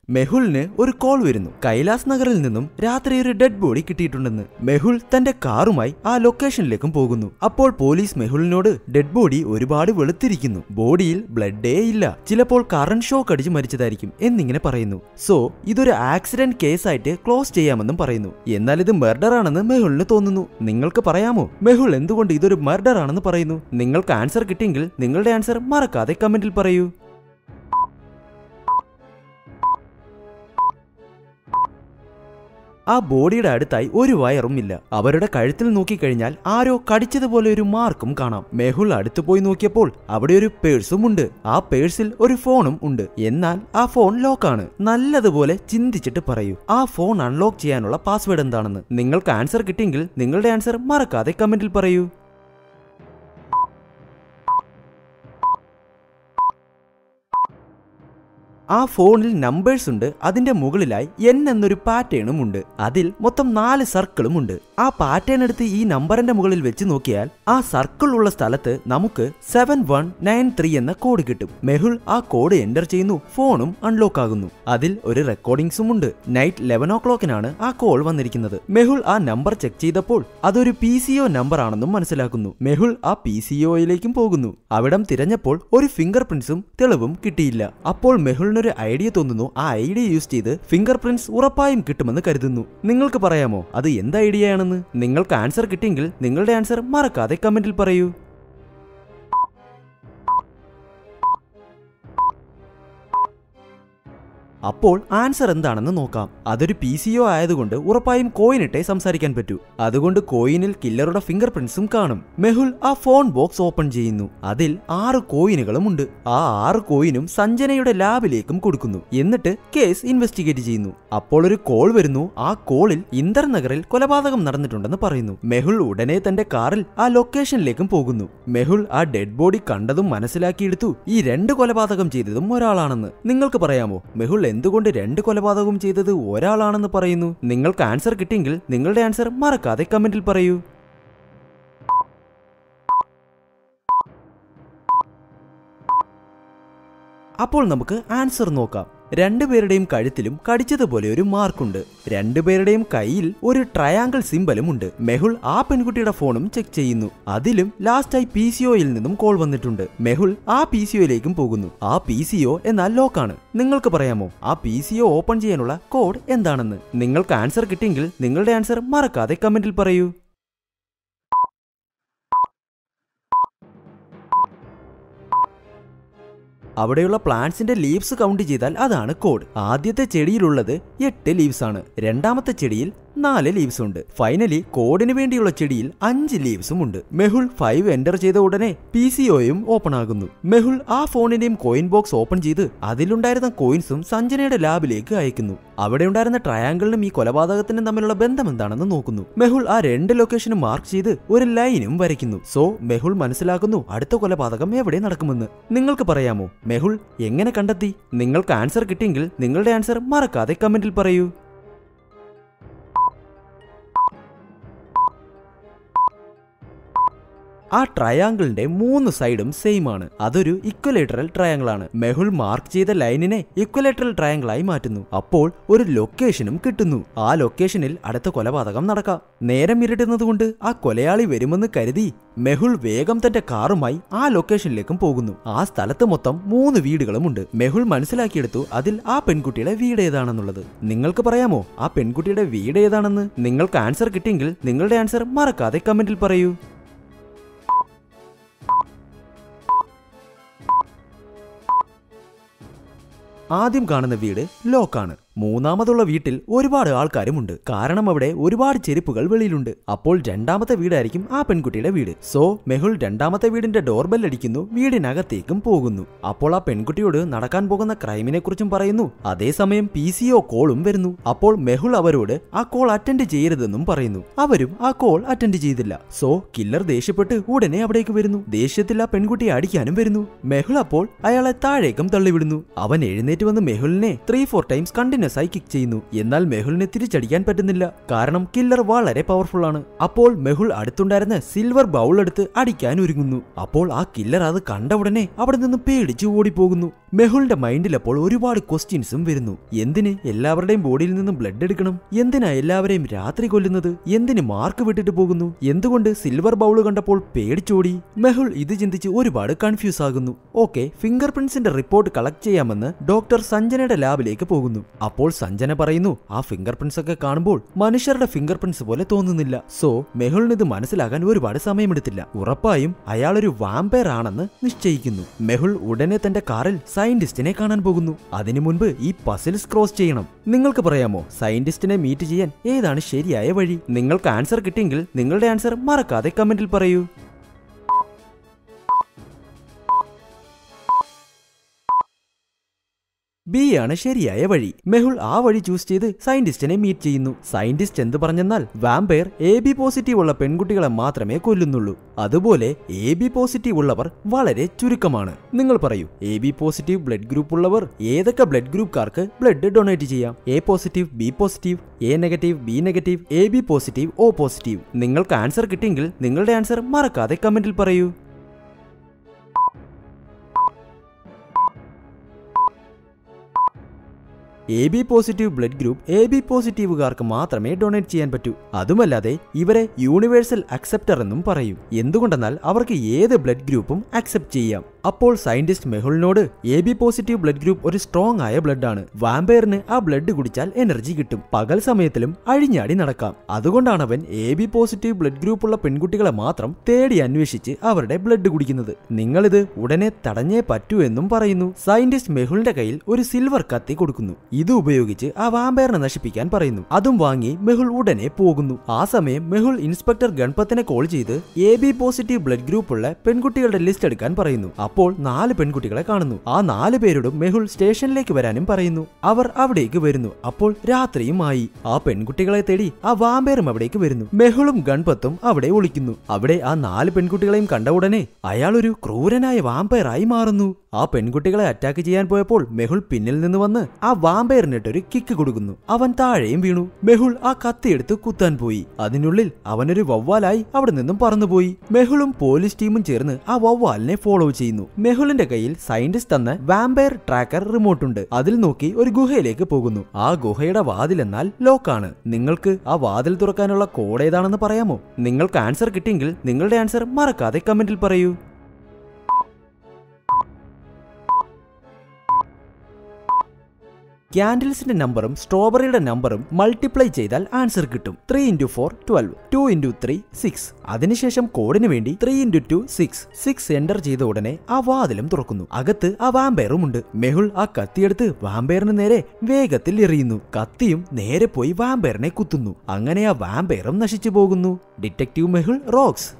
മെഹുലിന് ഒരു കോൾ വരുന്നു കൈലാസ് നഗറിൽ നിന്നും രാത്രി ഒരു ഡെഡ് ബോഡി കിട്ടിയിട്ടുണ്ടെന്ന് മെഹുൽ തന്റെ കാറുമായി ആ ലൊക്കേഷനിലേക്കും പോകുന്നു അപ്പോൾ പോലീസ് മെഹുലിനോട് ഡെഡ് ബോഡി ഒരുപാട് വെളുത്തിരിക്കുന്നു ബോഡിയിൽ ബ്ലഡേ ഇല്ല ചിലപ്പോൾ കറണ്ട് ഷോക്ക് അടിച്ച് മരിച്ചതായിരിക്കും എന്നിങ്ങനെ പറയുന്നു സോ ഇതൊരു ആക്സിഡന്റ് കേസായിട്ട് ക്ലോസ് ചെയ്യാമെന്നും പറയുന്നു എന്നാൽ ഇത് മർഡർ ആണെന്ന് മെഹുലിന് തോന്നുന്നു നിങ്ങൾക്ക് പറയാമോ മെഹുൽ എന്തുകൊണ്ട് ഇതൊരു മർഡർ ആണെന്ന് പറയുന്നു നിങ്ങൾക്ക് ആൻസർ കിട്ടിയെങ്കിൽ നിങ്ങളുടെ ആൻസർ മറക്കാതെ കമന്റിൽ പറയൂ ആ ബോഡിയുടെ അടുത്തായി ഒരു വയറും ഇല്ല അവരുടെ കഴുത്തിൽ നോക്കിക്കഴിഞ്ഞാൽ ആരോ കടിച്ചതുപോലെ ഒരു മാർക്കും കാണാം മെഹുൽ അടുത്തു പോയി നോക്കിയപ്പോൾ അവിടെ ഒരു പേഴ്സും ഉണ്ട് ആ പേഴ്സിൽ ഒരു ഫോണും ഉണ്ട് എന്നാൽ ആ ഫോൺ ലോക്കാണ് നല്ലതുപോലെ ചിന്തിച്ചിട്ട് പറയൂ ആ ഫോൺ അൺലോക്ക് ചെയ്യാനുള്ള പാസ്വേഡ് എന്താണെന്ന് നിങ്ങൾക്ക് ആൻസർ കിട്ടിയെങ്കിൽ നിങ്ങളുടെ ആൻസർ മറക്കാതെ കമന്റിൽ പറയൂ ആ ഫോണിൽ നമ്പേഴ്സ് ഉണ്ട് അതിന്റെ മുകളിലായി എൻ എന്നൊരു പാറ്റേണും ഉണ്ട് അതിൽ മൊത്തം നാല് സർക്കിളും ഉണ്ട് ആ പാറ്റേൺ എടുത്ത് ഈ നമ്പറിന്റെ മുകളിൽ വെച്ച് നോക്കിയാൽ ആ സർക്കിൾ ഉള്ള സ്ഥലത്ത് നമുക്ക് സെവൻ വൺ നയൻ ത്രീ എന്ന കോഡ് കിട്ടും മെഹുൽ ആ കോഡ് എൻ്റർ ചെയ്യുന്നു ഫോണും അൺലോക്ക് ആകുന്നു അതിൽ ഒരു റെക്കോർഡിംഗ്സും ഉണ്ട് നൈറ്റ് ലെവൻ ഓ ക്ലോക്കിനാണ് ആ കോൾ വന്നിരിക്കുന്നത് മെഹുൽ ആ നമ്പർ ചെക്ക് ചെയ്തപ്പോൾ അതൊരു പി സി ഒ നമ്പർ ആണെന്നും മനസ്സിലാക്കുന്നു മെഹുൽ ആ പി സി ഒയിലേക്കും പോകുന്നു അവിടം തിരഞ്ഞപ്പോൾ ഒരു ഫിംഗർ പ്രിന്റ്സും തെളിവും കിട്ടിയില്ല അപ്പോൾ മെഹുലിനൊരു ഐഡിയ തോന്നുന്നു ആ ഐഡിയ യൂസ് ചെയ്ത് ഫിംഗർ പ്രിന്റ്സ് ഉറപ്പായും കിട്ടുമെന്ന് കരുതുന്നു നിങ്ങൾക്ക് പറയാമോ അത് എന്ത് ഐഡിയ ആണെന്ന് നിങ്ങൾക്ക് ആൻസർ കിട്ടിയെങ്കിൽ നിങ്ങളുടെ ആൻസർ മറക്കാതെ കമന്റിൽ പറയൂ അപ്പോൾ ആൻസർ എന്താണെന്ന് നോക്കാം അതൊരു പി സി ഒ ആയതുകൊണ്ട് ഉറപ്പായും കോയിനിട്ടേ സംസാരിക്കാൻ പറ്റൂ അതുകൊണ്ട് കോയിനിൽ കില്ലറുടെ ഫിംഗർ പ്രിന്റ്സും കാണും മെഹുൽ ആ ഫോൺ ബോക്സ് ഓപ്പൺ ചെയ്യുന്നു അതിൽ ആറ് കോയിനുകളും ഉണ്ട് ആ ആറ് കോയിനും സഞ്ജനയുടെ ലാബിലേക്കും കൊടുക്കുന്നു എന്നിട്ട് കേസ് ഇൻവെസ്റ്റിഗേറ്റ് ചെയ്യുന്നു അപ്പോൾ ഒരു കോൾ വരുന്നു ആ കോളിൽ ഇന്ദർ നഗറിൽ കൊലപാതകം നടന്നിട്ടുണ്ടെന്ന് പറയുന്നു മെഹുൽ ഉടനെ തന്റെ കാറിൽ ആ ലൊക്കേഷനിലേക്കും പോകുന്നു മെഹുൽ ആ ഡെഡ് ബോഡി കണ്ടതും മനസ്സിലാക്കിയെടുത്തു ഈ രണ്ട് കൊലപാതകം ചെയ്തതും ഒരാളാണെന്ന് നിങ്ങൾക്ക് പറയാമോ മെഹുൽ എന്തുകൊണ്ട് രണ്ട് കൊലപാതകവും ചെയ്തത് ഒരാളാണെന്ന് പറയുന്നു നിങ്ങൾക്ക് ആൻസർ കിട്ടിയെങ്കിൽ നിങ്ങളുടെ ആൻസർ മറക്കാതെ കമന്റിൽ പറയൂ അപ്പോൾ നമുക്ക് ആൻസർ നോക്കാം രണ്ടുപേരുടെയും കഴുത്തിലും കടിച്ചതുപോലെ ഒരു മാർക്കുണ്ട് രണ്ടുപേരുടെയും കയ്യിൽ ഒരു ട്രയാങ്കിൾ സിമ്പലും ഉണ്ട് മെഹുൽ ആ പെൺകുട്ടിയുടെ ഫോണും ചെക്ക് ചെയ്യുന്നു അതിലും ലാസ്റ്റായി പി സി ഒയിൽ നിന്നും കോൾ വന്നിട്ടുണ്ട് മെഹുൽ ആ പി സി ഒയിലേക്കും പോകുന്നു ആ പി സി ഒ എന്നാൽ ലോക്കാണ് നിങ്ങൾക്ക് പറയാമോ ആ പി സി ഒ ഓപ്പൺ ചെയ്യാനുള്ള കോഡ് എന്താണെന്ന് നിങ്ങൾക്ക് ആൻസർ കിട്ടിയെങ്കിൽ നിങ്ങളുടെ ആൻസർ മറക്കാതെ കമന്റിൽ പറയൂ അവിടെയുള്ള പ്ലാന്റ്സിന്റെ ലീവ്സ് കൗണ്ട് ചെയ്താൽ അതാണ് കോഡ് ആദ്യത്തെ ചെടിയിലുള്ളത് എട്ട് ലീവ്സ് ആണ് രണ്ടാമത്തെ ചെടിയിൽ നാല് ലീവ്സ് ഉണ്ട് ഫൈനലി കോഡിന് വേണ്ടിയുള്ള ചെടിയിൽ അഞ്ച് ലീവ്സും ഉണ്ട് മെഹുൽ ഫൈവ് എൻ്റർ ചെയ്ത ഉടനെ പി സി ഒയും ഓപ്പൺ ആകുന്നു മെഹുൽ ആ ഫോണിന്റെയും കോയിൻ ബോക്സ് ഓപ്പൺ ചെയ്ത് അതിലുണ്ടായിരുന്ന കോയിൻസും സഞ്ജനയുടെ ലാബിലേക്ക് അയക്കുന്നു അവിടെ ഉണ്ടായിരുന്ന ട്രയാങ്കിളിനും ഈ കൊലപാതകത്തിനും തമ്മിലുള്ള ബന്ധം എന്താണെന്ന് നോക്കുന്നു മെഹുൽ ആ രണ്ട് ലൊക്കേഷനും മാർക്ക് ചെയ്ത് ഒരു ലൈനും വരയ്ക്കുന്നു സോ മെഹുൽ മനസ്സിലാക്കുന്നു അടുത്ത കൊലപാതകം എവിടെ നടക്കുമെന്ന് നിങ്ങൾക്ക് പറയാമോ മെഹുൽ എങ്ങനെ കണ്ടെത്തി നിങ്ങൾക്ക് ആൻസർ കിട്ടിയെങ്കിൽ നിങ്ങളുടെ ആൻസർ മറക്കാതെ കമന്റിൽ പറയൂ ആ ട്രയാങ്കിളിന്റെ മൂന്ന് സൈഡും സെയിം ആണ് അതൊരു ഇക്വലേറ്ററൽ ട്രയാങ്കിൾ ആണ് മെഹുൽ മാർക്ക് ചെയ്ത ലൈനിനെ ഇക്വലേറ്ററൽ ട്രയാങ്കിൾ ആയി മാറ്റുന്നു അപ്പോൾ ഒരു ലൊക്കേഷനും കിട്ടുന്നു ആ ലൊക്കേഷനിൽ അടുത്ത കൊലപാതകം നടക്കാം നേരം ഇരുട്ടുന്നതുകൊണ്ട് ആ കൊലയാളി വരുമെന്ന് കരുതി മെഹുൽ വേഗം തന്റെ കാറുമായി ആ ലൊക്കേഷനിലേക്കും പോകുന്നു ആ സ്ഥലത്ത് മൊത്തം മൂന്ന് വീടുകളുമുണ്ട് മെഹുൽ മനസ്സിലാക്കിയെടുത്തു അതിൽ ആ പെൺകുട്ടിയുടെ വീട് ഏതാണെന്നുള്ളത് നിങ്ങൾക്ക് പറയാമോ ആ പെൺകുട്ടിയുടെ വീട് ഏതാണെന്ന് നിങ്ങൾക്ക് ആൻസർ കിട്ടിയെങ്കിൽ നിങ്ങളുടെ ആൻസർ മറക്കാതെ കമന്റിൽ പറയൂ ആദ്യം കാണുന്ന വീട് ലോക്കാണ് മൂന്നാമതുള്ള വീട്ടിൽ ഒരുപാട് ആൾക്കാരുമുണ്ട് കാരണം അവിടെ ഒരുപാട് ചെരുപ്പുകൾ വെളിയിലുണ്ട് അപ്പോൾ രണ്ടാമത്തെ വീടായിരിക്കും ആ പെൺകുട്ടിയുടെ വീട് സോ മെഹുൽ രണ്ടാമത്തെ വീടിന്റെ ഡോർബെൽ അടിക്കുന്നു വീടിനകത്തേക്കും പോകുന്നു അപ്പോൾ ആ പെൺകുട്ടിയോട് നടക്കാൻ പോകുന്ന ക്രൈമിനെ കുറിച്ചും പറയുന്നു അതേസമയം പി സി ഒ കോളും വരുന്നു അപ്പോൾ മെഹുൽ അവരോട് ആ കോൾ അറ്റൻഡ് ചെയ്യരുതെന്നും പറയുന്നു അവരും ആ കോൾ അറ്റൻഡ് ചെയ്തില്ല സോ കില്ലർ ദേഷ്യപ്പെട്ട് ഉടനെ അവിടേക്ക് വരുന്നു ദേഷ്യത്തിൽ ആ പെൺകുട്ടിയെ അടിക്കാനും വരുന്നു മെഹുൽ അപ്പോൾ അയാളെ താഴേക്കും തള്ളിവിടുന്നു അവൻ എഴുന്നേറ്റ് വന്ന് മെഹുലിനെ three four times continues psychic ചെയ്യുന്നു എന്നാൽ മെഹുലിനെ തിരിച്ചടിക്കാൻ പറ്റുന്നില്ല കാരണം കില്ലർ വളരെ പവർഫുൾ ആണ് അപ്പോൾ മെഹുൾ അടുത്തുണ്ടായിരുന്ന സിൽവർ ബൗൾ എടുത്ത് അടിക്കാൻ ഒരുങ്ങുന്നു അപ്പോൾ ആ കില്ലർ അത് കണ്ട ഉടനെ അവിടെ നിന്ന് പേടിച്ച് ഓടിപ്പോകുന്നു മെഹുളിന്റെ മൈൻഡിൽ അപ്പോൾ ഒരുപാട് ക്വസ്റ്റ്യൻസും വരുന്നു എന്തിന് എല്ലാവരുടെയും ബോഡിയിൽ നിന്നും ബ്ലഡ് എടുക്കണം എന്തിനാ എല്ലാവരെയും രാത്രി കൊല്ലുന്നത് എന്തിന് മാർക്ക് വിട്ടിട്ട് പോകുന്നു എന്തുകൊണ്ട് സിൽവർ ബൗൾ കണ്ടപ്പോൾ പേടിച്ചോടി മെഹുൾ ഇത് ചിന്തിച്ച് ഒരുപാട് കൺഫ്യൂസ് ആകുന്നു ഓക്കെ ഫിംഗർ പ്രിന്റ്സിന്റെ റിപ്പോർട്ട് കളക്ട് ചെയ്യാമെന്ന് ഡോക്ടർ സഞ്ജനയുടെ ലാബിലേക്ക് പോകുന്നു അപ്പോൾ സഞ്ജന പറയുന്നു ആ ഫിംഗർ പ്രിന്റ്സ് ഒക്കെ കാണുമ്പോൾ മനുഷ്യരുടെ ഫിംഗർ പ്രിന്റ്സ് പോലെ തോന്നുന്നില്ല സോ മെഹുളിന് ഇത് മനസ്സിലാകാൻ ഒരുപാട് സമയമെടുത്തില്ല ഉറപ്പായും അയാൾ ഒരു വാമ്പയർ ആണെന്ന് നിശ്ചയിക്കുന്നു മെഹുൾ ഉടനെ തന്റെ കാറിൽ സയന്റിസ്റ്റിനെ കാണാൻ പോകുന്നു അതിനു മുൻപ് ഈ പസിൽസ് ക്രോസ് ചെയ്യണം നിങ്ങൾക്ക് പറയാമോ സയന്റിസ്റ്റിനെ മീറ്റ് ചെയ്യാൻ ഏതാണ് ശരിയായ വഴി നിങ്ങൾക്ക് ആൻസർ കിട്ടിയെങ്കിൽ നിങ്ങളുടെ ആൻസർ മറക്കാതെ കമന്റിൽ പറയൂ ബി ആണ് ശരിയായ വഴി മെഹുൾ ആ വഴി ചൂസ് ചെയ്ത് സയന്റിസ്റ്റിനെ മീറ്റ് ചെയ്യുന്നു സയന്റിസ്റ്റ് എന്ത് പറഞ്ഞെന്നാൽ വാമ്പയർ എ ബി പോസിറ്റീവ് ഉള്ള പെൺകുട്ടികളെ മാത്രമേ കൊല്ലുന്നുള്ളൂ അതുപോലെ എ ബി പോസിറ്റീവ് ഉള്ളവർ വളരെ ചുരുക്കമാണ് നിങ്ങൾ പറയൂ A B positive blood group ഉള്ളവർ ഏതൊക്കെ ബ്ലഡ് ഗ്രൂപ്പുകാർക്ക് ബ്ലഡ് ഡൊണേറ്റ് ചെയ്യാം A positive B positive A negative B negative A B positive O positive നിങ്ങൾക്ക് ആൻസർ കിട്ടിയെങ്കിൽ നിങ്ങളുടെ ആൻസർ മറക്കാതെ കമന്റിൽ പറയൂ A B positive blood group A B പോസിറ്റീവുകാർക്ക് മാത്രമേ ഡൊണേറ്റ് ചെയ്യാൻ പറ്റൂ അതുമല്ലാതെ ഇവരെ യൂണിവേഴ്സൽ അക്സെപ്റ്റർ എന്നും പറയും എന്തുകൊണ്ടെന്നാൽ അവർക്ക് ഏത് ബ്ലഡ് ഗ്രൂപ്പും അക്സെപ്റ്റ് ചെയ്യാം അപ്പോൾ സയന്റിസ്റ്റ് മെഹുളിനോട് A B positive blood group ഒരു സ്ട്രോങ് ആയ ബ്ലഡ് ആണ് വാമ്പയറിന് ആ ബ്ലഡ് കുടിച്ചാൽ എനർജി കിട്ടും പകൽ സമയത്തിലും അഴിഞ്ഞാടി നടക്കാം അതുകൊണ്ടാണ് അവൻ A B positive blood group ഉള്ള പെൺകുട്ടികളെ മാത്രം തേടി അന്വേഷിച്ച് അവരുടെ ബ്ലഡ് കുടിക്കുന്നത് നിങ്ങളിത് ഉടനെ തടഞ്ഞേ പറ്റൂ എന്നും പറയുന്നു സയന്റിസ്റ്റ് മെഹുളിന്റെ കയ്യിൽ ഒരു സിൽവർ കത്തി കൊടുക്കുന്നു ഇത് ഉപയോഗിച്ച് ആ വാമ്പയറിനെ നശിപ്പിക്കാൻ പറയുന്നു അതും വാങ്ങി മെഹുൾ ഉടനെ പോകുന്നു ആ സമയം മെഹുൾ ഇൻസ്പെക്ടർ ഗൺപത്തിനെ കോൾ ചെയ്ത് A B positive blood group ഉള്ള പെൺകുട്ടികളുടെ ലിസ്റ്റ് എടുക്കാൻ പറയുന്നു അപ്പോൾ നാല് പെൺകുട്ടികളെ കാണുന്നു ആ നാല് പേരോടും മെഹുൾ സ്റ്റേഷനിലേക്ക് വരാനും പറയുന്നു അവർ അവിടേക്ക് വരുന്നു അപ്പോൾ രാത്രിയും ആയി ആ പെൺകുട്ടികളെ തേടി ആ വാമ്പയറും അവിടേക്ക് വരുന്നു മെഹുളും ഗൺപത്തും അവിടെ ഒളിക്കുന്നു അവിടെ ആ നാല് പെൺകുട്ടികളെയും കണ്ട ഉടനെ അയാൾ ഒരു ക്രൂരനായ വാമ്പയറായി മാറുന്നു ആ പെൺകുട്ടികളെ അറ്റാക്ക് ചെയ്യാൻ പോയപ്പോൾ മെഹുൾ പിന്നിൽ നിന്ന് വന്ന് ആ വാമ്പയറിനിട്ടൊരു കിക്ക് കൊടുക്കുന്നു അവൻ താഴെയും വീണു മെഹുൾ ആ കത്തിയെടുത്ത് കുത്താൻ പോയി അതിനുള്ളിൽ അവനൊരു വവ്വാലായി അവിടെ നിന്നും പറന്നുപോയി മെഹുളും പോലീസ് ടീമും ചേർന്ന് ആ വവ്വാലിനെ ഫോളോ ചെയ്യുന്നു മെഹുളിന്റെ കയ്യിൽ സയന്റിസ്റ്റ് തന്ന വാമ്പയർ ട്രാക്കർ റിമോട്ട് ഉണ്ട് അതിൽ നോക്കി ഒരു ഗുഹയിലേക്ക് പോകുന്നു ആ ഗുഹയുടെ വാതിൽ എന്നാൽ ലോക്കാണ് നിങ്ങൾക്ക് ആ വാതിൽ തുറക്കാനുള്ള കോഡ് ഏതാണെന്ന് പറയാമോ നിങ്ങൾക്ക് ആൻസർ കിട്ടിയെങ്കിൽ നിങ്ങളുടെ ആൻസർ മറക്കാതെ കമന്റിൽ പറയൂ ക്യാൻഡിൽസിന്റെ നമ്പറും സ്ട്രോബെറിയുടെ നമ്പറും മൾട്ടിപ്ലൈ ചെയ്താൽ ആൻസർ കിട്ടും three into four twelve two into three six അതിനുശേഷം കോഡിന് വേണ്ടി three into two six six enter ചെയ്ത ഉടനെ ആ വാതിലും തുറക്കുന്നു അകത്ത് ആ വാമ്പയറും ഉണ്ട് മെഹുൾ ആ കത്തിയെടുത്ത് വാമ്പയറിന് നേരെ വേഗത്തിൽ എറിയുന്നു കത്തിയും നേരെ പോയി വാമ്പയറിനെ കുത്തുന്നു അങ്ങനെ ആ വാമ്പയറും നശിച്ചു പോകുന്നു ഡിറ്റക്റ്റീവ് മെഹുൾ റോക്സ്